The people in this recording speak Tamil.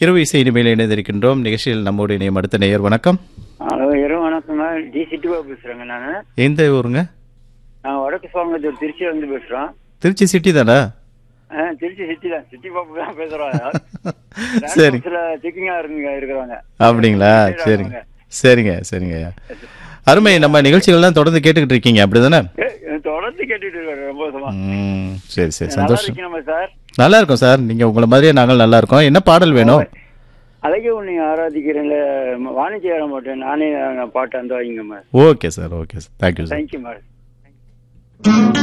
இரவு இசை இனிமேல் இணைந்திருக்கின்றோம் நிகழ்ச்சியில் நம்முடைய இணையம் அடுத்த நேயர் வணக்கம் ஹலோ இரவு வணக்கங்க டி சிட்டிபா பேசுறேங்க நான் எந்த ஊருங்க நான் வடக்கு சுவாங்கத்தூர் திருச்சி வந்து பேசுறோம் திருச்சி சிட்டி தானே ஆ, திருச்சி சிட்டி தான் சிட்டி பாப்பு தான் பேசுறோம் சரி சில செக்கிங்கா இருக்குங்க இருக்கிறாங்க அப்படிங்களா சரிங்க சரிங்க சரிங்க அருமை நம்ம நிகழ்ச்சிகள்லாம் தொடர்ந்து கேட்டுக்கிட்டு இருக்கீங்க அப்படிதானே ஏ, தொடர்ந்து கேட்டுட்டு இருக்காரு ரொம்ப வருஷமா ம் சரி சரி நல்லா சந்தோஷம் இருக்கீங்க சார் நல்லா இருக்கோம் சார் நீங்க உங்களை மாதிரியே நாங்கள் நல்லா இருக்கோம் என்ன பாடல் வேணும் அழகே உன்னை ஆராதிக்கிறேன்ல வாணிஜ்ய மாட்டேன் நானே நான் பாட்டு அந்த வைங்கம்மா okay sir okay sir thank you sir thank you madam